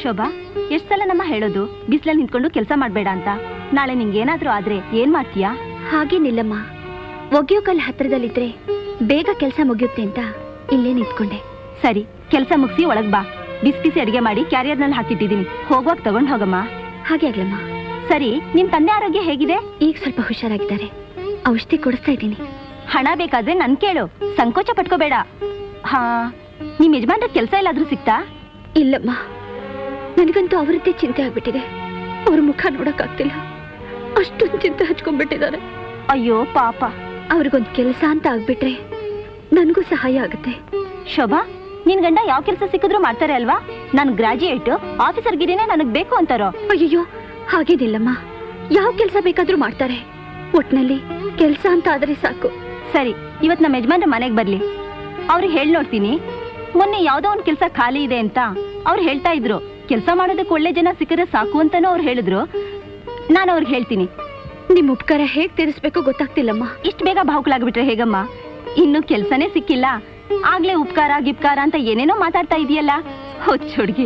ಶೋಭಾ ಎಷ್ಟ್ ಸಲ ನಮ್ಮ ಹೇಳೋದು ಬಿಸ್ಲಲ್ಲಿ ನಿಂತ್ಕೊಂಡು ಕೆಲಸ ಮಾಡ್ಬೇಡ ಅಂತ ನಾಳೆ ನಿಂಗೇನಾದ್ರೂ ಆದ್ರೆ ಏನ್ ಮಾಡ್ತೀಯಾ ಹಾಗೇನಿಲ್ಲಮ್ಮ ಒಗೆಯೋ ಕಲ್ ಹತ್ರದಲ್ಲಿದ್ರೆ ಬೇಗ ಕೆಲಸ ಮುಗಿಯುತ್ತೆ ಅಂತ ಇಲ್ಲೇ ನಿಂತ್ಕೊಂಡೆ ಸರಿ ಕೆಲಸ ಮುಗಿಸಿ ಒಳಗ್ ಬಾ ಬಿಸಿ ಬಿಸಿ ಅಡಿಗೆ ಮಾಡಿ ಕ್ಯಾರಿಯರ್ನಲ್ಲಿ ಹಾಕಿಟ್ಟಿದ್ದೀನಿ ಹೋಗುವಾಗ ತಗೊಂಡ್ ಹೋಗಮ್ಮ ಹಾಗೆ ಆಗ್ಲಮ್ಮ ಸರಿ ನಿಮ್ ತಂದೆ ಆರೋಗ್ಯ ಹೇಗಿದೆ ಈಗ ಸ್ವಲ್ಪ ಹುಷಾರಾಗಿದ್ದಾರೆ ಔಷಧಿ ಕೊಡಿಸ್ತಾ ಇದ್ದೀನಿ ಹಣ ಬೇಕಾದ್ರೆ ನನ್ ಕೇಳು ಸಂಕೋಚ ಪಟ್ಕೋಬೇಡ ಹಾ ನಿಮ್ ಯಜಮಾನ್ರ ಕೆಲ್ಸ ಎಲ್ಲಾದ್ರೂ ಸಿಕ್ತಾ ಇಲ್ಲಮ್ಮ ನನಗಂತೂ ಅವರದ್ದೇ ಚಿಂತೆ ಆಗ್ಬಿಟ್ಟಿದೆ ಅವ್ರ ಮುಖ ನೋಡಕ್ಕಾಗ್ತಿಲ್ಲ ಅಷ್ಟೊಂದು ಚಿಂತೆ ಹಚ್ಕೊಂಡ್ಬಿಟ್ಟಿದ್ದಾರೆ ಅಯ್ಯೋ ಪಾಪ ಅವ್ರಿಗೊಂದು ಕೆಲಸ ಅಂತ ಆಗ್ಬಿಟ್ರೆ ನನಗೂ ಸಹಾಯ ಆಗುತ್ತೆ ಶೋಭಾ ನಿನ್ ಗಂಡ ಯಾವ ಕೆಲಸ ಸಿಕ್ಕಿದ್ರು ಮಾಡ್ತಾರೆ ಅಲ್ವಾ ನಾನ್ ಗ್ರಾಜುಯೇಟ್ ಆಫೀಸರ್ ಗಿರಿನೇ ನನಗ್ ಬೇಕು ಅಂತಾರೋ ಅಯ್ಯಯ್ಯೋ ಹಾಗೇನಿಲ್ಲಮ್ಮ ಯಾವ ಕೆಲಸ ಬೇಕಾದ್ರೂ ಮಾಡ್ತಾರೆ ಒಟ್ನಲ್ಲಿ ಕೆಲಸ ಅಂತ ಆದ್ರೆ ಸಾಕು ಸರಿ ಇವತ್ ನಮ್ಮ ಯಜಮಾನ್ರ ಮನೆಗ್ ಬರ್ಲಿ ಅವ್ರಿಗೆ ಹೇಳ್ ನೋಡ್ತೀನಿ ಮೊನ್ನೆ ಯಾವ್ದೋ ಒಂದ್ ಕೆಲ್ಸ ಖಾಲಿ ಇದೆ ಅಂತ ಅವ್ರು ಹೇಳ್ತಾ ಇದ್ರು ಕೆಲ್ಸ ಮಾಡೋದಕ್ಕೆ ಒಳ್ಳೆ ಜನ ಸಿಕ್ಕರೆ ಸಾಕು ಅಂತಾನೂ ಅವ್ರು ಹೇಳಿದ್ರು ನಾನು ಅವ್ರಿಗೆ ಹೇಳ್ತೀನಿ ನಿಮ್ ಉಪಕಾರ ಹೇಗ್ ತೀರಿಸ್ಬೇಕು ಗೊತ್ತಾಗ್ತಿಲ್ಲಮ್ಮ ಇಷ್ಟ್ ಬೇಗ ಭಾವುಕಲಾಗ್ಬಿಟ್ರೆ ಹೇಗಮ್ಮ ಇನ್ನು ಕೆಲ್ಸನೇ ಸಿಕ್ಕಿಲ್ಲ ಆಗ್ಲೇ ಉಪಕಾರ ಗಿಪ್ಕಾರ ಅಂತ ಏನೇನೋ ಮಾತಾಡ್ತಾ ಇದೆಯಲ್ಲ ಹೊಚ್ಚ ಹುಡ್ಗಿ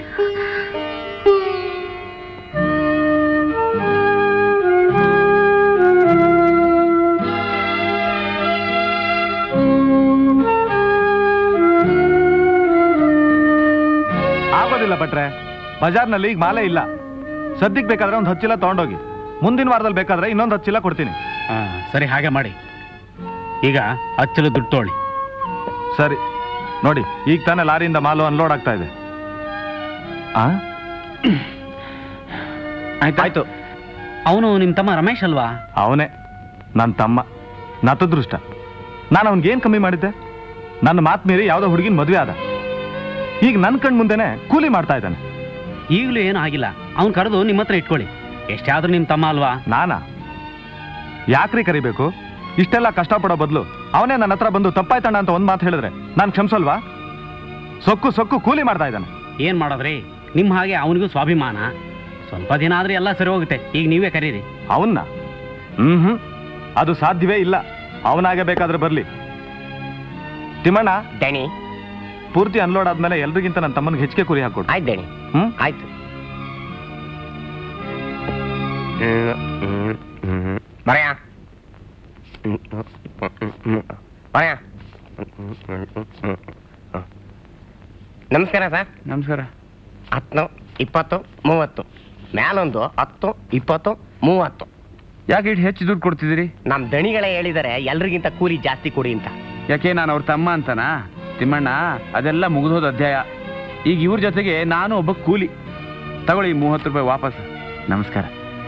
ಆಗೋದಿಲ್ಲ ಭಟ್ರೆ ಬಜಾರ್ನಲ್ಲಿ ಈಗ ಮಾಲೆ ಇಲ್ಲ ಸದ್ಯಕ್ಕೆ ಬೇಕಾದ್ರೆ ಒಂದು ಹತ್ತು ಚೀಲ ತಗೊಂಡೋಗಿ ಮುಂದಿನ ವಾರದಲ್ಲಿ ಬೇಕಾದ್ರೆ ಇನ್ನೊಂದು ಹತ್ತು ಚೀಲ ಕೊಡ್ತೀನಿ ಆ, ಸರಿ ಹಾಗೆ ಮಾಡಿ ಈಗ ಹಚ್ಚಲು ದುಡ್ಡು ತೊಗೊಳ್ಳಿ ಸರಿ ನೋಡಿ ಈಗ ತಾನೇ ಲಾರಿಯಿಂದ ಮಾಲು ಅನ್ಲೋಡ್ ಆಗ್ತಾ ಇದೆ ಆ ಆಯ್ತು ಅವನು ನಿಮ್ಮ ತಮ್ಮ ರಮೇಶ್ ಅಲ್ವಾ ಅವನೇ ನನ್ನ ತಮ್ಮ ನತದೃಷ್ಟ ನಾನು ಅವನಿಗೇನು ಕಮ್ಮಿ ಮಾಡಿದ್ದೆ ನನ್ನ ಮಾತು ಮೀರಿ ಯಾವುದೋ ಹುಡುಗಿನ ಮದುವೆ ಆದ ಈಗ ನನ್ನ ಕಣ್ ಮುಂದೆನೆ ಕೂಲಿ ಮಾಡ್ತಾ ಇದ್ದಾನೆ ಈಗಲೂ ಏನು ಆಗಿಲ್ಲ ಅವ್ನು ಕರೆದು ನಿಮ್ಮ ಹತ್ರ ಇಟ್ಕೊಳ್ಳಿ ಎಷ್ಟಾದ್ರೂ ನಿಮ್ಮ ತಮ್ಮ ಅಲ್ವಾ ನಾನಾ ಯಾಕ್ರಿ ಕರಿಬೇಕು ಇಷ್ಟೆಲ್ಲ ಕಷ್ಟಪಡೋ ಬದಲು ಅವನೇ ನನ್ನ ಹತ್ರ ಬಂದು ತಪ್ಪಾಯ್ತಣ್ಣ ಅಂತ ಒಂದು ಮಾತು ಹೇಳಿದ್ರೆ ನಾನು ಕ್ಷಮಿಸಲ್ವಾ ಸೊಕ್ಕು ಸೊಕ್ಕು ಕೂಲಿ ಮಾಡ್ತಾ ಇದ್ದಾನೆ ಏನ್ ಮಾಡೋದ್ರಿ ನಿಮ್ಮ ಹಾಗೆ ಅವನಿಗೂ ಸ್ವಾಭಿಮಾನ ಸ್ವಲ್ಪ ದಿನ ಆದ್ರೆ ಎಲ್ಲ ಸರಿ ಹೋಗುತ್ತೆ ಈಗ ನೀವೇ ಕರೀರಿ ಅವನ್ನ ಹ್ಮ್ ಹ್ಮ್ ಅದು ಸಾಧ್ಯವೇ ಇಲ್ಲ ಅವನಾಗೆ ಬೇಕಾದ್ರೆ ಬರ್ಲಿ ತಿಮ್ಮಣ್ಣ ದಣಿ ಪೂರ್ತಿ ಅನ್ಲೋಡ್ ಆದ್ಮೇಲೆ ಎಲ್ರಿಗಿಂತ ನನ್ನ ತಮ್ಮನಿಗೆ ಹೆಚ್ಚಿಗೆ ಕುರಿ ಹಾಕೊಡು ಆಯ್ತು ದಣಿ ಹ್ಮ್ ಆಯ್ತು ಬರಯ ಬರಯ ನಮಸ್ಕಾರ ಸರ್ ನಮಸ್ಕಾರ ಹತ್ತು ಇಪ್ಪತ್ತು ಮೂವತ್ತು ಮ್ಯಾಲೊಂದು ಹತ್ತು ಇಪ್ಪತ್ತು ಮೂವತ್ತು ಯಾಕೆ ಇಟ್ಟು ಹೆಚ್ಚು ದುಡ್ಡು ಕೊಡ್ತಿದ್ದೀರಿ ನಮ್ ದಣಿಗಳೇ ಹೇಳಿದ್ದಾರೆ ಎಲ್ರಿಗಿಂತ ಕೂಲಿ ಜಾಸ್ತಿ ಕೊಡಿ ಅಂತ ಯಾಕೆ ನಾನು ಅವ್ರ ತಮ್ಮ ಅಂತನಾ ತಿಮ್ಮಣ್ಣ ಅದೆಲ್ಲ ಮುಗಿದೋದ ಅಧ್ಯಾಯ ಈಗ ಇವ್ರ ಜೊತೆಗೆ ನಾನು ಒಬ್ಬ ಕೂಲಿ ತಗೊಳ್ಳಿ ಮೂವತ್ತು ರೂಪಾಯಿ ವಾಪಸ್ ನಮಸ್ಕಾರ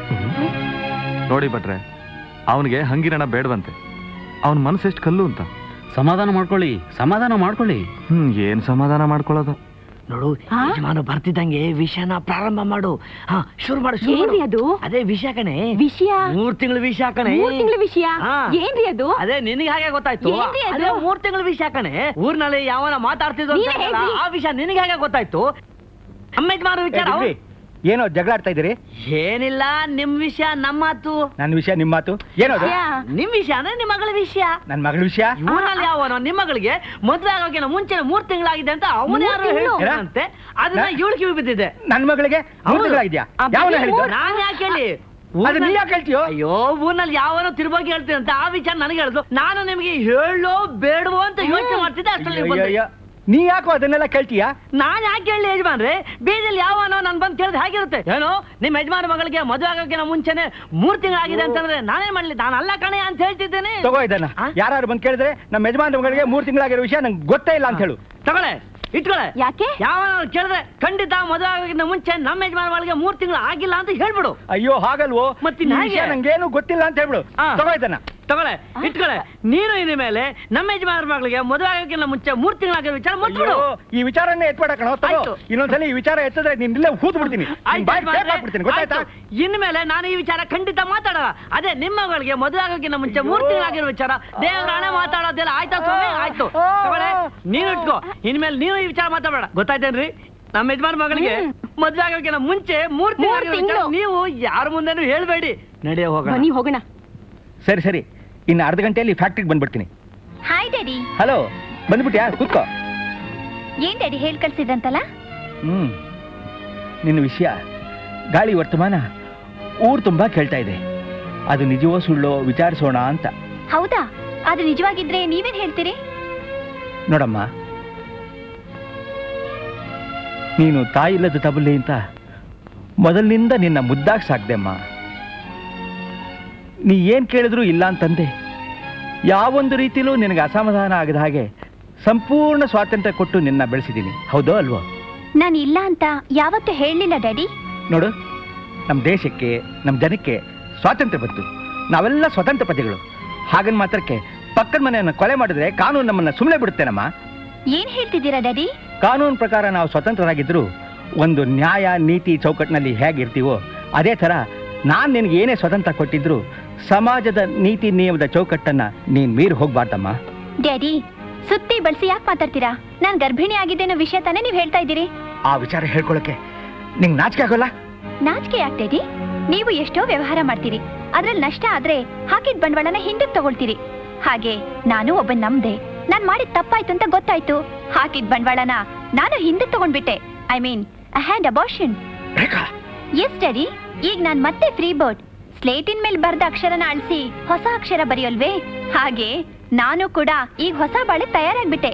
ನೋಡಿ ಭಟ್ರೆ ಅವನಿಗೆ ಹಂಗಿರಣ ಬೇಡವಂತೆ ಅವನ ಮನಸ್ಸು ಎಷ್ಟು ಕಲ್ಲು ಅಂತ ಸಮಾಧಾನ ಮಾಡ್ಕೊಳ್ಳಿ ಸಮಾಧಾನ ಮಾಡ್ಕೊಳ್ಳಿ ಹ್ಮ್ ಏನ್ ಸಮಾಧಾನ ಮಾಡ್ಕೊಳ್ಳೋದು ನೋಡು ಯಜಮಾನ ಬರ್ತಿದ್ದಂಗೆ ವಿಷಯನ ಪ್ರಾರಂಭ ಮಾಡು ಹಾ ಶುರು ಮಾಡು ಶುರು ಮಾಡು. ಏನ್ರಿ ಅದು ಅದೇ ವಿಷಯ ಕಣೆ ವಿಷಯ ಮೂರ್ ತಿಂಗಳ ವಿಷಯ ಕಣೆ ಮೂರ್ ತಿಂಗಳ ವಿಷಯ ಹಾ. ಏನ್ರಿ ಅದು ಅದೇ ನಿನಗೆ ಹಾಗೆ ಗೊತ್ತಾಯ್ತು ಏನ್ರಿ ಅದು? ಅದೇ ಮೂರ್ ತಿಂಗಳ ವಿಷಯ ಕಣೆ ಊರ್ನಲ್ಲಿ ಯಾವನ ಮಾತಾಡ್ತಿದ್ರು ಅಂತ ನೀವೇ ಹೇಳಲ್ಲ, ಹೇಳ್ರಿ. ಆ ವಿಷಯ ನಿನಗೆ ಹೇಗೆ ಗೊತ್ತಾಯ್ತು ನಮ್ಮ ಯಜಮಾನ ವಿಚಾರ ಅವ್ರು- ಏನೋ ಜಗಳ ಆಡ್ತಾ ಇದ್ದೀರಿ ಏನಿಲ್ಲ ನಿಮ್ ವಿಷಯ ನಮ್ಮ ಮಾತು ನನ್ನ ವಿಷಯ ನಿಮ್ಮ ಮಾತು ಏನದು ನಿಮ್ ವಿಷಯ ಅಂದ್ರೆ ನಿಮ್ಮ ಮಗಳ ವಿಷಯ ನನ್ನ ಮಗಳ ವಿಷಯ ಊರಲ್ಲಿ ಯಾವನೋ ನಿಮ್ಮ ಮಗಳಿಗೆ ಮದ್ವೆ ಆಗೋಕಿನ ಮುಂಚೆ ಮೂರ್ ತಿಂಗಳಾಗಿದೆ ಅಂತ ಅವನು ಯಾರು ಮೂರ್ ತಿಂಗ್ಳು? ಹೇಳ್ತಾನಂತೆ ಅದನ್ನ ಇವಳು ಕಿವಿ ಬಿದ್ದಿದೆ ನನ್ನ ಮಗಳಿಗೆ ಮೂರು ತಿಂಗಳಾಗಿದ್ಯಾ ಯಾವನ ಹೇಳಿದ್ದು ನಾನ್ ಯಾಕೆ ಹೇಳಿ ಅದು ನೀ ಯಾಕೆ ಹೇಳ್ತೀಯೋ ಅಯ್ಯೋ ಊರ್ನಲ್ಲಿ ಯಾವನೋ ತಿರುವಾಗಿ ಹೇಳ್ತೀರಂತ ಆ ವಿಚಾರ ನನಗೆ ಹೇಳಿದ್ರು ನಾನು ನಿಮಗೆ ಹೇಳೋ ಬೇಡವೋ ಅಂತ ಯೋಚನೆ ಮಾಡ್ತಿದ್ದೆ ಅಷ್ಟರಲ್ಲಿ ಅಯ್ಯೋ, ಬಂದೆ. ಅಯ್ಯೋ. ನೀ ಯಾಕೋ ಅದನ್ನೆಲ್ಲ ಕೇಳ್ತೀಯಾ ನಾನ್ ಯಾಕೆ ಹೇಳಿ ಯಜಮಾನ್ರೆ ಬೀದಿಲಿ ಯಾವನೋ ನನ್ ಬಂದು ಕೇಳಿದ್ರೆ ಹೇಗಿರುತ್ತೆ ಏನು ನಿಮ್ಮ ಯಜಮಾನ ಮಗಳಿಗೆ ಮದುವೆ ಆಗೋಕಿನ ಮುಂಚೆನೆ ಮೂರ್ ತಿಂಗಳಾಗಿದೆ ಅಂತಂದ್ರೆ ನಾನೇನ್ ಮಾಡ್ಲಿ ನಾನು ಅಲ್ಲ ಕಣೆ ಅಂತ ಹೇಳ್ತಿದ್ದೇನೆ ತಗೋ ಇದನ್ನ ಆ? ಯಾರು ಬಂದು ಕೇಳಿದ್ರೆ ನಮ್ಮ ಯಜಮಾನ ಮಗಳಿಗೆ ಮೂರು ತಿಂಗಳಾಗಿರೋ ವಿಷಯ ನಂಗೆ ಗೊತ್ತೇ ಇಲ್ಲ ಅಂತ ಹೇಳು ತಗೊಳ್ಳೆ ಇಟ್ಕೊಳೆ ಯಾಕೆ ಯಾವನ ಕೇಳಿದ್ರೆ ಖಂಡಿತ ಮದುವೆ ಆಗೋಕ್ಕಿಂತ ಮುಂಚೆ ನಮ್ಮ ಯಜಮಾನ ಮಗಳಿಗೆ ಮೂರ್ ತಿಂಗಳು ಆಗಿಲ್ಲ ಅಂತ ಹೇಳ್ಬಿಡು ಅಯ್ಯೋ ಹಾಗಲ್ವೋ ಮತ್ತಿನ್ ಈ ಹೇಗೆ? ವಿಷಯ ನಂಗೇನು ಗೊತ್ತಿಲ್ಲ ಅಂತ ಹೇಳ್ಬಿಡು ಆ. ತಗೋ ಇದನ್ನ ತಗೊಳ್ಳೆ ಇಟ್ಕೊಳೆ ನೀನು ಇನ್ನು ಮೇಲೆ ನಮ್ಮ ಯಜಮಾನ ಮಗಳಿಗೆ ಮದುವೆ ಆಗೋಕ್ಕಿಂತ ಮುಂಚೆ ಮೂರ್ ತಿಂಗಳಾಗಿರೋ ವಿಚಾರ ಮುಟ್ಬಿಡು ಅಯ್ಯೋ, ಈ ವಿಚಾರನೇ ಎತ್ಬೇಡ ಕಣೋ ತಗೋ ಆಯ್ತು. ಇನ್ನೊಂದ್ಸಲಿ ಈ ವಿಚಾರ ಎತ್ತಿದ್ರೆ ನಿನ್ ಇಲ್ಲೇ ಹೂತ್ ಬಿಡ್ತೀನಿ ಆಯ್ತು, ಬಾಯ್ ಯಜಮಾನ್ರೆ. ಹಾಕ್ಬಿಡ್ತೀನಿ ಗೊತ್ತಾಯ್ತಾ ಆಯ್ತು. ಇನ್ಮೇಲೆ ನಾನು ಈ ವಿಚಾರ ಖಂಡಿತ ಮಾತಾಡಲ್ಲ ಅದೇ ನಿಮ್ಮ ಮಗಳಿಗೆ ಮದುವೆ ಆಗೋಕ್ಕಿಂತ ಮುಂಚೆ ಮೂರ್ ತಿಂಗಳಾಗಿರೋ ವಿಚಾರ ದೇವರಾಣೆ ಮಾತಾಡೋದಿಲ್ಲ ಆಯ್ತಾ ಸ್ವಾಮಿ ಆಯ್ತು ತಗೊಳ್ಳೆ ನೀನು ಇಟ್ಕೋ ಇನ್ಮೇಲೆ ನೀನು ಈ ವಿಚಾರ ಮಾತಾಡಬೇಡ ಗೊತ್ತಾಯ್ತೇನ್ರಿ ನಮ್ಮ ಯಜಮಾನ ಮಗಳಿಗೆ ಮದುವೆ ಆಗೋಕ್ಕಿಂತ ಮುಂಚೆ ಮೂರ್ ತಿಂಗಳಾಗಿರೋ ವಿಚಾರ ತಿಂಗ್ಳು. ನೀವು ಯಾರ ಮುಂದೆನೂ ಹೇಳ್ಬೇಡಿ ನಡೆಯ ಹೋಗೋಣ ಬನ್ನಿ ಹೋಗೋಣ ಸರಿ ಸರಿ ಇನ್ನು ಅರ್ಧ ಗಂಟೆಯಲ್ಲಿ ಫ್ಯಾಕ್ಟ್ರಿಗೆ ಬಂದ್ಬಿಡ್ತೀನಿ ಹಾಯ್ ಡ್ಯಾಡಿ ಹಲೋ ಬಂದ್ಬಿಟ್ಯಾ ಕೂತ್ಕೋ ಏನ್ ಡ್ಯಾಡಿ ಹೇಳ್ ಕಳ್ಸಿದ್ರಂತಲ್ಲ ಹ್ಮ್ ನಿನ್ನ ವಿಷಯ ಗಾಳಿ ವರ್ತಮಾನ ಊರು ತುಂಬ ಕೇಳ್ತಾ ಇದೆ ಅದು ನಿಜವೋ ಸುಳ್ಳೋ ವಿಚಾರಿಸೋಣ ಅಂತ ಹೌದಾ ಅದು ನಿಜವಾಗಿದ್ರೆ ನೀವೇನ್ ಹೇಳ್ತೀರಿ ನೋಡಮ್ಮ ನೀನು ತಾಯಿಲ್ಲದ ತಬಲಿ ಅಂತ ಮೊದಲಿನಿಂದ ನಿನ್ನ ಮುದ್ದಾಗಿ ಸಾಕ್ದೆಮ್ಮ ನೀ ಏನ್ ಕೇಳಿದ್ರು ಇಲ್ಲ ಅಂತಂದೆ ಯಾವೊಂದು ರೀತಿಲೂ ನಿನಗೆ ಅಸಮಾಧಾನ ಆಗದ ಹಾಗೆ ಸಂಪೂರ್ಣ ಸ್ವಾತಂತ್ರ್ಯ ಕೊಟ್ಟು ನಿನ್ನ ಬೆಳೆಸಿದ್ದೀನಿ ಹೌದೋ ಅಲ್ವೋ ನಾನು ಇಲ್ಲ ಅಂತ ಯಾವತ್ತೂ ಹೇಳಲಿಲ್ಲ ಡ್ಯಾಡಿ ನೋಡು ನಮ್ಮ ದೇಶಕ್ಕೆ ನಮ್ಮ ಜನಕ್ಕೆ ಸ್ವಾತಂತ್ರ್ಯ ಬಂತು ನಾವೆಲ್ಲ ಸ್ವತಂತ್ರ ಪ್ರಜೆಗಳು ಹಾಗನ್ ಮಾತ್ರಕ್ಕೆ ಪಕ್ಕದ ಮನೆಯನ್ನು ಕೊಲೆ ಮಾಡಿದ್ರೆ ಕಾನೂನು ನಮ್ಮನ್ನ ಸುಮ್ಮನೆ ಬಿಡುತ್ತೇನಮ್ಮ ಏನ್ ಹೇಳ್ತಿದ್ದೀರಾ ಡ್ಯಾಡಿ ಕಾನೂನು ಪ್ರಕಾರ ನಾವು ಸ್ವತಂತ್ರರಾಗಿದ್ರು ಒಂದು ನ್ಯಾಯ ನೀತಿ ಚೌಕಟ್ಟಿನಲ್ಲಿ ಹೇಗಿರ್ತೀವೋ ಅದೇ ಥರ ನಾನು ನಿನಗೆ ಏನೇ ಸ್ವತಂತ್ರ ಕೊಟ್ಟಿದ್ರು ಸಮಾಜದ ನೀತಿ ನಿಯಮದ ಚೌಕಟ್ಟನ್ನ ನೀನ್ ಮೀರಿ ಹೋಗ್ಬಾರ್ದಮ್ಮ ಡ್ಯಾಡಿ ಸುತ್ತಿ ಬಳಸಿ ಯಾಕೆ ಮಾತಾಡ್ತೀರಾ ನಾನ್ ಗರ್ಭಿಣಿ ಆಗಿದ್ದೆ ಅನ್ನೋ ವಿಷಯ ತಾನೇ ನೀವ್ ಹೇಳ್ತಾ ಇದ್ದೀರಿ ಆ ವಿಚಾರ ಹೇಳ್ಕೊಳಕ್ಕೆ ನಿಂಗೆ ನಾಚಿಕೆ ಆಗೋಲ್ಲ ನಾಚಿಕೆ ಯಾಕೆ ಡ್ಯಾಡಿ ನೀವು ಎಷ್ಟೋ ವ್ಯವಹಾರ ಮಾಡ್ತೀರಿ ಅದ್ರಲ್ಲಿ ನಷ್ಟ ಆದ್ರೆ ಹಾಕಿದ ಬಂಡವಾಳನ ಹಿಂದಕ್ಕೆ ತಗೊಳ್ತೀರಿ ಹಾಗೆ ನಾನು ಒಬ್ಬ ನಮ್ದೆ ನಾನ್ ಮಾಡಿದ ತಪ್ಪಾಯ್ತು ಅಂತ ಗೊತ್ತಾಯ್ತು ಹಾಕಿದ ಬಂಡವಾಳನ ನಾನು ಹಿಂದಕ್ಕೆ ತಗೊಂಡ್ಬಿಟ್ಟೆ I mean I had abortion Rekha yes daddy ಈಗ ನಾನ್ ಮತ್ತೆ ಫ್ರೀ ಬೋರ್ಡ್ ಸ್ಲೇಟಿನ ಮೇಲೆ ಬರ್ದ ಅಕ್ಷರನ ಅಳಿಸಿ ಹೊಸ ಅಕ್ಷರ ಬರೆಯೋಲ್ವೇ ಹಾಗೆ ನಾನು ಕೂಡ ಈಗ ಹೊಸ ಬಾಳೆ ತಯಾರಾಗ್ಬಿಟ್ಟೆ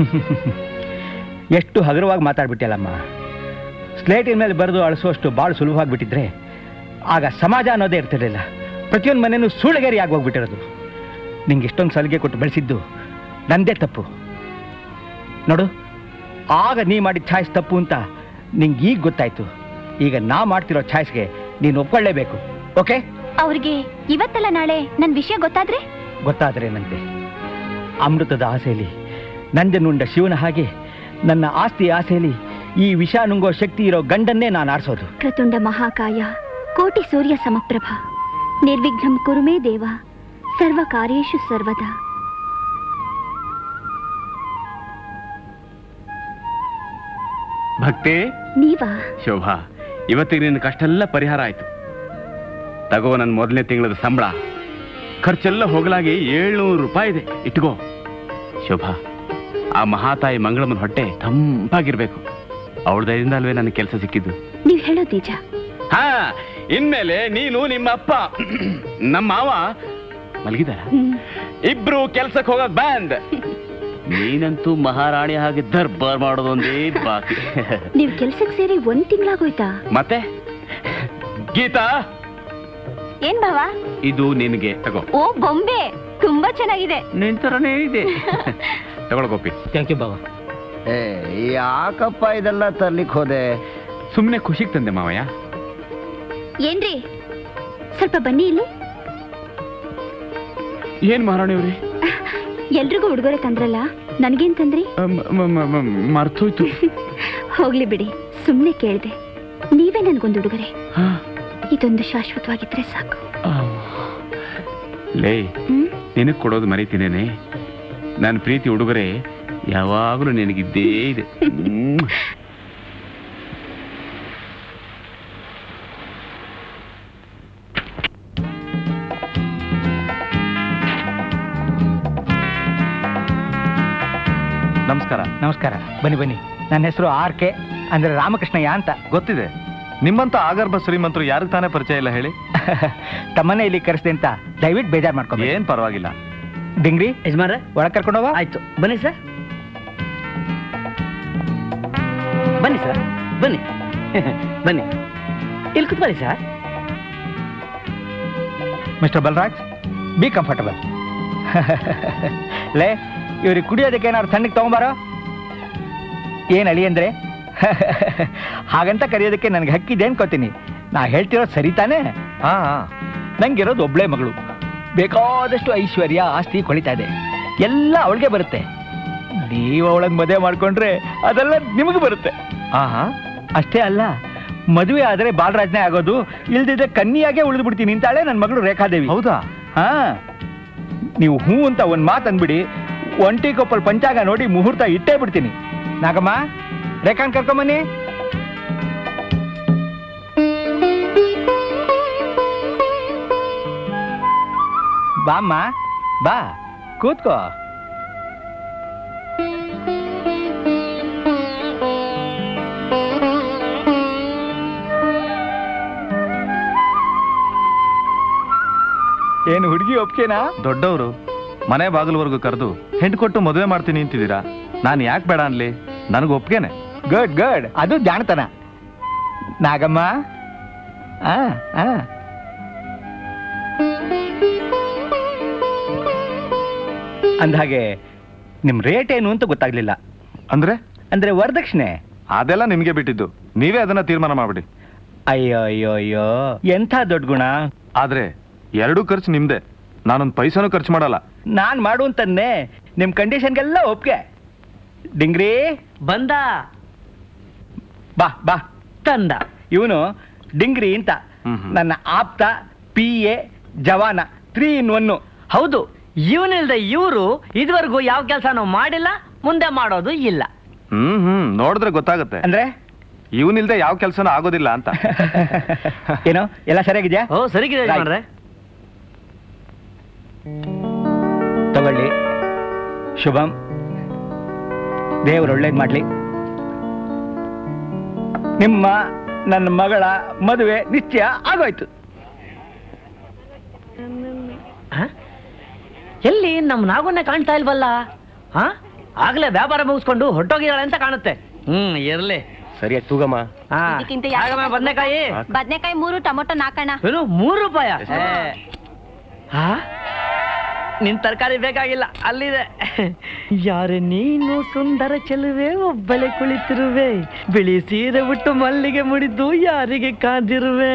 ಎಷ್ಟು ಹಗುರವಾಗಿ ಮಾತಾಡ್ಬಿಟ್ಟಿಲ್ಲಮ್ಮ ಸ್ಲೇಟಿನ ಮೇಲೆ ಬರೆದು ಅಳಿಸುವಷ್ಟು ಭಾಳ ಸುಲಭವಾಗಿ ಬಿಟ್ಟಿದ್ರೆ ಆಗ ಸಮಾಜ ಅನ್ನೋದೇ ಇರ್ತಿರ್ಲಿಲ್ಲ ಪ್ರತಿಯೊಂದು ಮನೆಯೂ ಸೂಳೆಗೇರಿ ಆಗೋಗ್ಬಿಟ್ಟಿರೋದು ನಿಂಗೆ ಇಷ್ಟೊಂದು ಸಲಿಗೆ ಕೊಟ್ಟು ಬೆಳೆಸಿದ್ದು ನಂದೇ ತಪ್ಪು ನೋಡು ಆಗ ನೀ ಮಾಡಿದ ಛಾಯ್ಸ್ ತಪ್ಪು ಅಂತ ನಿಂಗೆ ಈಗ ಗೊತ್ತಾಯ್ತು ಈಗ ನಾ ಮಾಡ್ತಿರೋ ಛಾಯ್ಸ್ಗೆ ನೀನು ಒಪ್ಕೊಳ್ಳೇಬೇಕು ಓಕೆ ಅವ್ರಿಗೆ ಇವತ್ತಲ್ಲ ನಾಳೆ ನನ್ ವಿಷಯ ಗೊತ್ತಾದ್ರೆ ಗೊತ್ತಾದ್ರೇನಂತೆ ಅಮೃತದ ಆಸೆಯಲ್ಲಿ ನಂಜನುಂಡ ಶಿವನ ಹಾಗೆ ನನ್ನ ಆಸ್ತಿ ಆಸೆಯಲ್ಲಿ ಈ ವಿಷ ನುಂಗೋ ಶಕ್ತಿ ಇರೋ ಗಂಡನ್ನೇ ನಾನು ಆರಿಸೋದು ಕ್ರತುಂಡ ಮಹಾಕಾಯ ಕೋಟಿ ಸೂರ್ಯ ಸಮಪ್ರಭ ನಿರ್ವಿಘ್ನಂ ಕುರುಮೇ ದೇವ ಸರ್ವ ಕಾರ್ಯೇಶು ಸರ್ವದಾ ಭಕ್ತಿ ನೀವಾ ಶೋಭಾ ಇವತ್ತಿಗೆ ನಿನ್ನ ಕಷ್ಟ ಎಲ್ಲ ಪರಿಹಾರ ಆಯ್ತು ತಗೋ ನನ್ನ ಮೊದಲನೇ ತಿಂಗಳದ ಸಂಬಳ ಖರ್ಚೆಲ್ಲ ಹೋಗಲಾಗಿ ಏಳ್ನೂರು ರೂಪಾಯಿ ಇದೆ ಇಟ್ಕೋ ಶೋಭಾ ಆ ಮಹಾತಾಯಿ ಮಂಗಳಮ್ಮನ ಹೊಟ್ಟೆ ತಂಪಾಗಿರ್ಬೇಕು ಅವಳ ದಯದಿಂದ ಅಲ್ವೇ ನನಗೆ ಕೆಲಸ ಸಿಕ್ಕಿದ್ದು ನೀವ್ ಹೇಳೋದ್ ನಿಜ ಹಾ ಇನ್ಮೇಲೆ ನೀನು ನಿಮ್ಮ ಅಪ್ಪ ನಮ್ಮ ಮಾವ ಮಲಗಿದಾರ ಇಬ್ರು ಕೆಲ್ಸಕ್ಕೆ ಹೋಗಕ್ ಬ್ಯಾಂದ್ ನೀನಂತೂ ಮಹಾರಾಣಿ ಹಾಗೆ ದರ್ಬಾರ್ ಮಾಡೋದೊಂದೇ ಬಾಕಿ ನೀವ್ ಕೆಲ್ಸಕ್ ಸೇರಿ ಒಂದ್ ತಿಂಗಳಾಗೋಯ್ತಾ ಮತ್ತೆ ಗೀತಾ ಏನ್ ಭಾವ ಇದು ನಿನಗೆ ತಗೋ ಓ ಬೊಂಬೆ ತುಂಬಾ ಚೆನ್ನಾಗಿದೆ ನಿನ್ ತರನೇ ಇದೆ ತಗೊಳ ಗೋಪಿ ಥ್ಯಾಂಕ್ ಯು ಬಾಬಾ ಏ ಯಾಕಪ್ಪ ಇದೆಲ್ಲ ತರ್ಲಿಕ್ ಹೋದೆ ಸುಮ್ಮನೆ ಖುಷಿಗೆ ತಂದೆ ಮಾವಯ್ಯ ಏನ್ರಿ ಸ್ವಲ್ಪ ಬನ್ನಿ ಇಲ್ಲಿ ಏನ್ ಮಹಾರಾಣಿಯವ್ರಿ ಎಲ್ರಿಗೂ ಉಡುಗೊರೆ ತಂದ್ರಲ್ಲ ನನ್ಗೇನ್ ತಂದ್ರಿ ಮರ್ತೋಯ್ತು ಹೋಗ್ಲಿ ಬಿಡಿ ಸುಮ್ನೆ ಕೇಳ್ದೆ ನೀವೇ ನನ್ಗೊಂದು ಉಡುಗೊರೆ ಇದೊಂದು ಶಾಶ್ವತವಾಗಿದ್ರೆ ಸಾಕು ಲೇ ಹ್ಮ್ ನಿನಗ್ ಕೊಡೋದು ಮರಿತೀನೇನೆ ನನ್ನ ಪ್ರೀತಿ ಉಡುಗೊರೆ ಯಾವಾಗಲೂ ನಿನಗಿದ್ದೇ ಇದೆ ಹ್ಮ್. ನಮಸ್ಕಾರ ನಮಸ್ಕಾರ ಬನ್ನಿ ಬನ್ನಿ ನನ್ನ ಹೆಸರು ಆರ್ ಕೆ ಅಂದ್ರೆ ರಾಮಕೃಷ್ಣಯ್ಯ ಅಂತ ಗೊತ್ತಿದೆ ನಿಮ್ಮಂತ ಆಗರ್ಭ ಶ್ರೀಮಂತರು ಯಾರಿಗೆ ತಾನೇ ಪರಿಚಯ ಇಲ್ಲ ಹೇಳಿ ತಮ್ಮನ್ನೇ ಇಲ್ಲಿ ಕರೆಸ್ದೆ ಅಂತ ದಯವಿಟ್ಟು ಬೇಜಾರು ಮಾಡ್ಕೊ ಏನ್ ಪರವಾಗಿಲ್ಲ ಡಿಂಗ್ರಿ ಯಜಮಾನ್ರೆ ಒಳಗ್ ಕರ್ಕೊಂಡೋಗ ಆಯ್ತು ಬನ್ನಿ ಸರ್ ಬನ್ನಿ ಸರ್ ಬನ್ನಿ ಬನ್ನಿ ಇಲ್ಲಿ ಕುತ್ಕೊಳ್ಳಿ sir mister Balraj be comfortable ಲೇ ಇವ್ರಿಗೆ ಕುಡಿಯೋದಕ್ಕೆ ಏನಾದ್ರು ತಣ್ಣಗೆ ತಗೊಂಬಾರೋ ಏನ್ ಅಳಿ ಅಂದ್ರೆ ಹಾಗಂತ ಕರೆಯೋದಕ್ಕೆ ನನಗೆ ಹಕ್ಕಿದೆ ಅನ್ಕೋತೀನಿ ನಾ ಹೇಳ್ತಿರೋದು ಸರಿ ತಾನೇ ಹಾ ಹಾ. ನಂಗಿರೋದು ಒಬ್ಳೆ ಮಗಳು ಬೇಕಾದಷ್ಟು ಐಶ್ವರ್ಯ ಆಸ್ತಿ ಕೊಳಿತಾ ಇದೆ ಎಲ್ಲ ಅವಳಿಗೆ ಬರುತ್ತೆ ನೀವು ಅವಳನ್ನ ಮದುವೆ ಮಾಡ್ಕೊಂಡ್ರೆ ಅದೆಲ್ಲ ನಿಮಗೆ ಬರುತ್ತೆ ಹಾ ಹಾ ಅಷ್ಟೇ ಅಲ್ಲ ಮದುವೆ ಆದರೆ ಬಾಲರಾಜ್ನೇ ಆಗೋದು ಇಲ್ದಿದ್ರೆ ಕನ್ನಿಯಾಗೆ ಉಳಿದು ಬಿಡ್ತೀನಿ ಅಂತಾಳೆ ನನ್ನ ಮಗಳು ರೇಖಾದೇವಿ ಹೌದಾ ಹಾ ನೀವು ಹೂ ಅಂತ ಒಂದ್ ಮಾತು ಅಂದ್ಬಿಡಿ ಒಂಟಿ ಕೊಪ್ಪಲ್ ಪಂಚಾಂಗ ನೋಡಿ ಮುಹೂರ್ತ ಇಟ್ಟೇ ಬಿಡ್ತೀನಿ ನಾಗಮ್ಮ ರೇಖಾನ್ ಕರ್ಕೊಂಬನ್ನಿ ಬಾಮ್ಮ ಬಾ ಕೂತ್ಕೋ ಏನು ಹುಡುಗಿ ಒಪ್ಕೆನಾ ದೊಡ್ಡವರು ಮನೆ ಬಾಗಿಲವರೆಗೂ ಕರೆದು ಹೆಣ್ಣು ಕೊಟ್ಟು ಮದುವೆ ಮಾಡ್ತೀನಿ ಅಂತಿದ್ದೀರಾ ನಾನು ಯಾಕೆ ಬೇಡ ಅನ್ಲಿ ನನಗೆ ಒಪ್ಗೆನೆ ಗುಡ್ ಗುಡ್ ಅದು ಜಾಣತನ ನಾಗಮ್ಮ ಆ ಆ ಅಂದ್ಹಾಗೆ ನಿಮ್ ರೇಟ್ ಏನು ಅಂತ ಗೊತ್ತಾಗ್ಲಿಲ್ಲ ಅಂದ್ರೆ ಅಂದ್ರೆ ವರದಕ್ಷಿಣೆ ಅದೆಲ್ಲ ನಿಮ್ಗೆ ಬಿಟ್ಟಿದ್ದು ನೀವೇ ಅದನ್ನ ತೀರ್ಮಾನ ಮಾಡ್ಬಿಡಿ ಅಯ್ಯೋ ಅಯ್ಯೋ ಅಯ್ಯೋ ಎಂಥ ದೊಡ್ಡ ಗುಣ ಆದ್ರೆ ಎರಡೂ ಖರ್ಚು ನಿಮ್ದೆ ನಾನೊಂದು ಪೈಸಾನು ಖರ್ಚು ಮಾಡಲ್ಲ ನಾನ್ ಮಾಡು ಅಂತನ್ನೇ ನಿಮ್ ಕಂಡೀಷನ್ಗೆಲ್ಲ ಒಪ್ಗೆ ಡಿಂಗ್ರಿ ಬಂದ ಬಾ ಬಾ ತಂದ ಇವನು ಡಿಂಗ್ರಿ ಅಂತ ಹ್ಮ್ ಹ್ಮ್. ನನ್ನ ಆಪ್ತ ಪಿ ಎ ಜವಾನ ತ್ರೀ ಇನ್ ಒನ್ನು ಹೌದು ಇವನಿಲ್ದೆ ಇವರು ಇದುವರೆಗೂ ಯಾವ ಕೆಲಸನೂ ಮಾಡಿಲ್ಲ ಮುಂದೆ ಮಾಡೋದು ಇಲ್ಲ ಹ್ಮ್ ಹ್ಮ್ ನೋಡಿದ್ರೆ ಗೊತ್ತಾಗುತ್ತೆ ಅಂದ್ರೆ ಇವನಿಲ್ದೆ ಯಾವ ಕೆಲಸನೂ ಆಗೋದಿಲ್ಲ ಅಂತ ಏನೋ ಎಲ್ಲ ಸರಿಯಾಗಿದ್ಯಾ ಓ ಸರಿಗಿದೆ Right. ಯಜಮಾನ್ರೆ ತಗೊಳ್ಳಿ ಶುಭಂ ದೇವ್ರು ಒಳ್ಳೇದ್ ಮಾಡ್ಲಿ ನಿಮ್ಮ ನನ್ನ ಮಗಳ ಮದುವೆ ನಿಶ್ಚಯ ಆಗೋಯ್ತು ಹ? ಎಲ್ಲಿ ನಮ್ ನಾಗುನ್ನೇ ಕಾಣ್ತಾ ಇಲ್ವಲ್ಲ ಹ ಆಗ್ಲೇ ವ್ಯಾಪಾರ ಮುಗಿಸ್ಕೊಂಡು ಹೊಟ್ಟೋಗಿದ್ದಾಳೆ ಅಂತ ಕಾಣುತ್ತೆ ಹ್ಮ್ ಇರ್ಲಿ ಸರಿಯಾಗಿ ತೂಗಮ್ಮ ಹಾ ಇದಕ್ಕಿಂತ ಯಾಕೆ ಆಗಮ್ಮ ಬದ್ನೆಕಾಯಿ ಬದ್ನೆಕಾಯಿ ಮೂರು ಟೊಮೊಟೊ ನಾಕಣ್ಣ ಏನು ಮೂರು ರೂಪಾಯ ಹಾ ನಿನ್ ತರಕಾರಿ ಬೇಕಾಗಿಲ್ಲ ಅಲ್ಲಿದೆ ಯಾರೇ ನೀನು ಸುಂದರ ಚೆಲುವೆ ಒಬ್ಬಳೆ ಕುಳಿತಿರುವೆ ಬಿಳಿ ಸೀರೆ ಉಟ್ಟು ಮಲ್ಲಿಗೆ ಮುಡಿದು ಯಾರಿಗೆ ಕಾದಿರುವೆ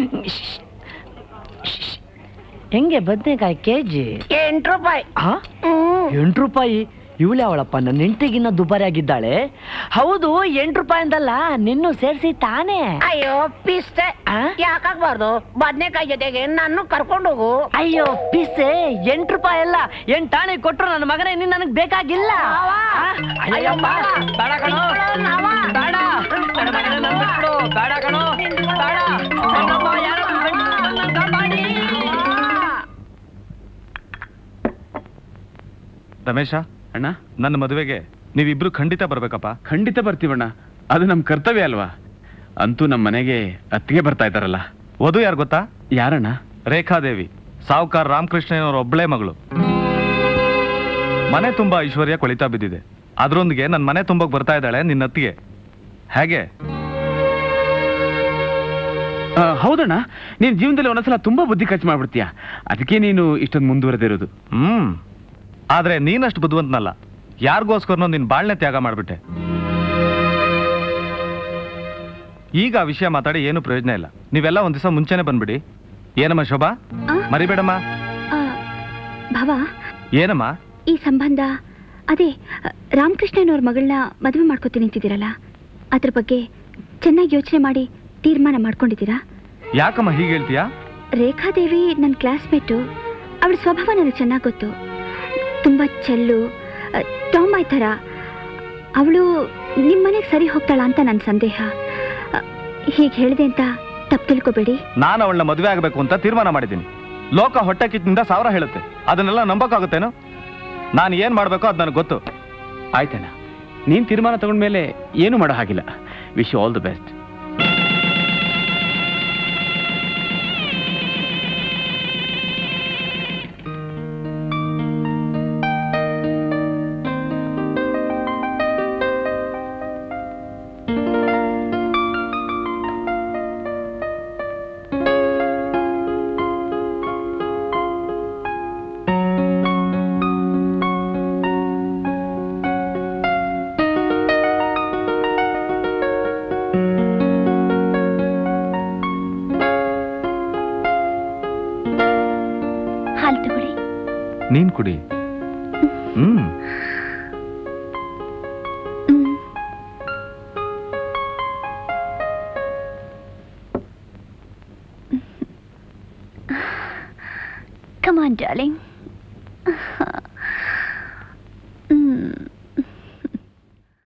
ಹೆಂಗೆ ಬದ್ನೆಕಾಯಿ ಕೆಜಿ ಎಂಟು ರೂಪಾಯಿ ಹಾ ಎಂಟು ರೂಪಾಯಿ ಇವಳು ಅವಳಪ್ಪ ನನ್ನ ಹೆಂಡತಿಗಿನ್ನ ದುಬಾರಿ ಆಗಿದ್ದಾಳೆ ಹೌದು ಎಂಟು ರೂಪಾಯಿ ಅಂದಲ್ಲ ನಿನ್ನೂ ಸೇರಿಸಿ ತಾನೇ ಅಯ್ಯೋ ಪಿಸ್ತೆ ಆ? ಯಾಕಾಗ್ಬಾರ್ದು ಬದ್ನೆಕಾಯಿ ಜೊತೆಗೆ ನಾನು ಕರ್ಕೊಂಡು ಹೋಗು ಅಯ್ಯೋ ಪಿಸೆ ಎಂಟು ರೂಪಾಯಿ ಅಲ್ಲ ಎಂಟಾಣಿ ಕೊಟ್ರು ನನ್ನ ಮಗನೇ ನೀನ್ ನನಗ್ ಬೇಕಾಗಿಲ್ಲ ಮಾವ. ಆ? ಅಯ್ಯೋ ಅಯ್ಯಪ್ಪ, ಮಾವ. ಬೇಡ ಕಣೋ ಮಾವ. ಬೇಡ ನನ್ನ ಮಗನೇ ನನ್ ಬಿಟ್ಬಿಡು. ಬೇಡ ಕಣೋ ಬೇಡ ನನ್ನಪ್ಪ ಯಾರೋ ನನ್ ಬಿಟ್ಬಿಡು, ನನ್ನನ್ನ ಕಾಪಾಡಿ. ರಮೇಶ ಅಣ್ಣ ನನ್ನ ಮದುವೆಗೆ ನೀವಿಬ್ರು ಖಂಡಿತ ಬರ್ಬೇಕಪ್ಪ ಖಂಡಿತ ಬರ್ತೀವಣ್ಣ ಅದು ನಮ್ಮ ಕರ್ತವ್ಯ ಅಲ್ವಾ ಅಂತೂ ನಮ್ಮ ಮನೆಗೆ ಅತ್ತಿಗೆ ಬರ್ತಾ ಇದ್ದಾರಲ್ಲ ವಧು ಯಾರು ಗೊತ್ತಾ ಯಾರಣ್ಣ ರೇಖಾದೇವಿ ಸಾವುಕಾರ ರಾಮಕೃಷ್ಣಯ್ಯನವರ ಒಬ್ಬಳೇ ಮಗಳು ಮನೆ ತುಂಬಾ ಐಶ್ವರ್ಯ ಕೊಳಿತಾ ಬಿದ್ದಿದೆ ಅದ್ರೊಂದಿಗೆ ನನ್ನ ಮನೆ ತುಂಬಕ್ ಬರ್ತಾ ಇದ್ದಾಳೆ ನಿನ್ನ ಅತ್ತಿಗೆ ಹೇಗೆ ಆ, ಹೌದಣ್ಣ ನೀನ್ ಜೀವನದಲ್ಲಿ ಒಂದೊಂದ್ಸಲ ತುಂಬಾ ಬುದ್ಧಿ ಖರ್ಚು ಮಾಡ್ಬಿಡ್ತೀಯ ಅದಕ್ಕೆ ನೀನು ಇಷ್ಟೊಂದು ಮುಂದುವರೆದಿರೋದು ಹ್ಮ್ ಆದ್ರೆ ನೀನಷ್ಟು ಬುದ್ಧಿವಂತನಲ್ಲ ಯಾರಿಗೋಸ್ಕರನೋ ನಿನ್ ಬಾಳ್ನೆ ತ್ಯಾಗ ಮಾಡ್ಬಿಟ್ಟೆ ಈಗ ಆ ವಿಷಯ ಮಾತಾಡಿ ಏನು ಪ್ರಯೋಜನ ಇಲ್ಲ ನೀವೆಲ್ಲ ಒಂದ್ ದಿವಸ ಮುಂಚೆನೆ ಬಂದ್ಬಿಡಿ ಏನಮ್ಮ ಶೋಭಾ ಆ? ಮರಿಬೇಡಮ್ಮ ಆ, ಭಾವ ಏನಮ್ಮ ಈ ಸಂಬಂಧ ಅದೇ ರಾಮಕೃಷ್ಣನವ್ರ ಮಗಳನ್ನ ಮದುವೆ ಮಾಡ್ಕೋತೀನಿ ಅಂತಿದ್ದೀರಲ್ಲ ಅದ್ರ ಬಗ್ಗೆ ಚೆನ್ನಾಗಿ ಯೋಚನೆ ಮಾಡಿ ತೀರ್ಮಾನ ಮಾಡ್ಕೊಂಡಿದ್ದೀರಾ ಯಾಕಮ್ಮ ಹೀಗೆ ಹೇಳ್ತೀಯಾ ರೇಖಾದೇವಿ ನನ್ನ ಕ್ಲಾಸ್ಮೇಟು ಅವಳ ಸ್ವಭಾವ ನನಗೆ ಚೆನ್ನಾಗಿ ಗೊತ್ತು ತುಂಬ ಚೆಲ್ಲು ಟಾಂಬಾಯ್ ಥರ ಅವಳು ನಿಮ್ಮ ಮನೆಗೆ ಸರಿ ಹೋಗ್ತಾಳ ಅಂತ ನನ್ನ ಸಂದೇಹ ಹೀಗೆ ಹೇಳಿದೆ ಅಂತ ತಪ್ಪು ತಿಳ್ಕೊಬೇಡಿ ನಾನು ಅವಳನ್ನ ಮದುವೆ ಆಗಬೇಕು ಅಂತ ತೀರ್ಮಾನ ಮಾಡಿದ್ದೀನಿ ಲೋಕ ಹೊಟ್ಟೆ ಕಿಚ್ಚಿನಿಂದ ಸಾವಿರ ಹೇಳುತ್ತೆ ಅದನ್ನೆಲ್ಲ ನಂಬಕ್ಕಾಗುತ್ತೇನೋ ನಾನು ಏನ್ ಮಾಡ್ಬೇಕೋ ಅದು ನನಗೆ ಗೊತ್ತು ಆಯ್ತಣ್ಣ ನೀನ್ ತೀರ್ಮಾನ ತಗೊಂಡ್ಮೇಲೆ ಏನು ಮಾಡೋ ಹಾಗಿಲ್ಲ ವಿಶ್ ಆಲ್ ದಿ ಬೆಸ್ಟ್ ಹಾಲು ತಗೊಳ್ಳಿ ನೀನ್ ಕುಡಿ ಹ್ಮ್ ಹ್ಮ್. Come on, darling.